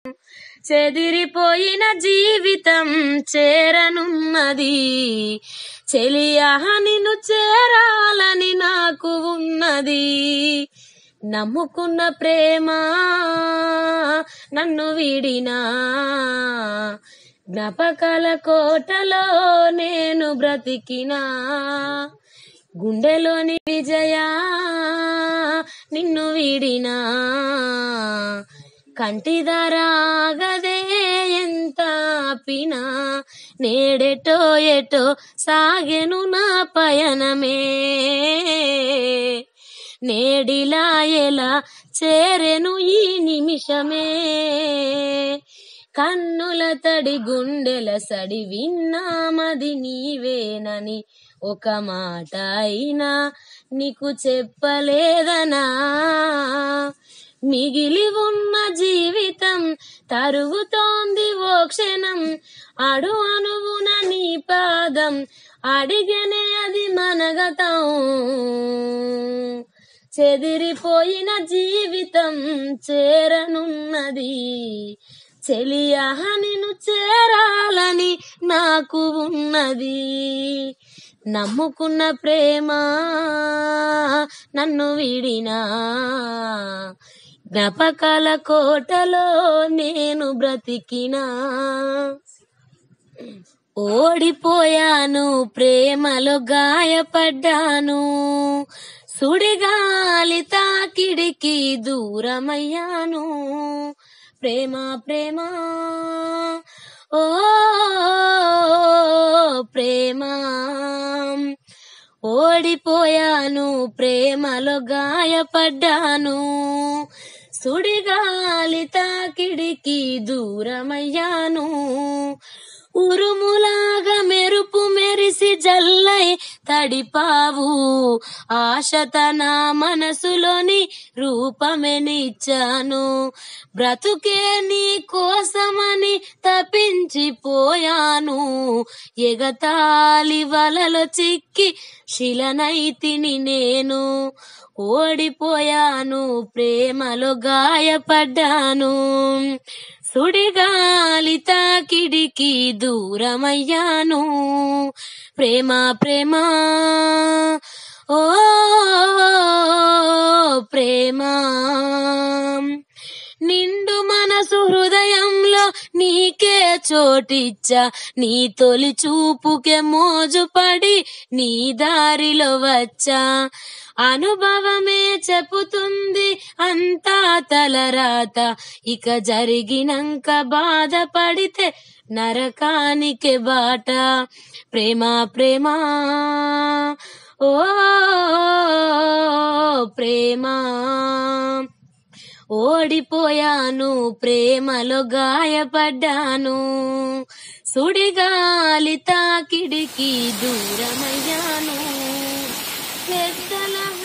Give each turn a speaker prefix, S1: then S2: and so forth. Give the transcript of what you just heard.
S1: చెదిరిపోయిన జీవితం చేరనున్నది చెలియా నిన్ను చేరాలని నాకు ఉన్నది నమ్ముకున్న ప్రేమ నన్ను వీడినా జ్ఞాపకాల కోటలో నేను బ్రతికినా గుండెలోని విజయ నిన్ను వీడినా కంటిదరాగదే ఎంత ఆపినా నేడెటో ఎటో సాగెను నా పయనమే నేడిలా ఎలా చేరెను ఈ నిమిషమే కన్నుల తడి గుండెల సడి విన్నామది నీవేనని ఒక మాట అయినా నీకు చెప్పలేదనా మిగిలి ఉన్న జీవితం తరుగుతోంది ఓ క్షణం అడు అనువున నీ పాదం అడిగనే అది మనగతం చెదిరిపోయిన జీవితం చేరనున్నది చెలియా నిన్ను చేరాలని నాకు ఉన్నది నమ్ముకున్న ప్రేమ నన్ను విడినా జ్ఞాపకాల కోటలో నేను బ్రతికినా ఓడిపోయాను ప్రేమలో గాయపడ్డాను సుడిగాలి తాకిడికి దూరమయ్యాను ప్రేమ ప్రేమ ఓ ప్రేమ ఓడిపోయాను ప్రేమలో గాయపడ్డాను సుడిగాలి తాకిడికి దూరమయ్యాను ఉరుములాగా మెరుపు మెరిసి జల్లై తడిపావు ఆశత నా మనసులోని రూపమెనిచ్చాను బ్రతుకే నీ కోసమని తప్పించిపోయాను ఎగతాళి వలలో చిక్కి శిలనైతిని నేను ఓడిపోయాను ప్రేమలో గాయపడ్డాను సుడిగాలి తాకిడికి దూరమయ్యాను ప్రేమ ప్రేమ ఓ ప్రేమ నిండు మనసు హృదయంలో నీకే చోటిచ్చా నీ తొలి చూపుకే మోజుపడి నీ దారిలో వచ్చా అనుభవమే చెప్పుతుంది అంతా తలరాత ఇక జరిగినంక బాధపడితే నరకానికి బాట ప్రేమ ప్రేమ ఓ ప్రేమ ఓడిపోయాను ప్రేమలో గాయపడ్డాను సుడిగాలి తాకిడికి దూరమయ్యాను పెద్దల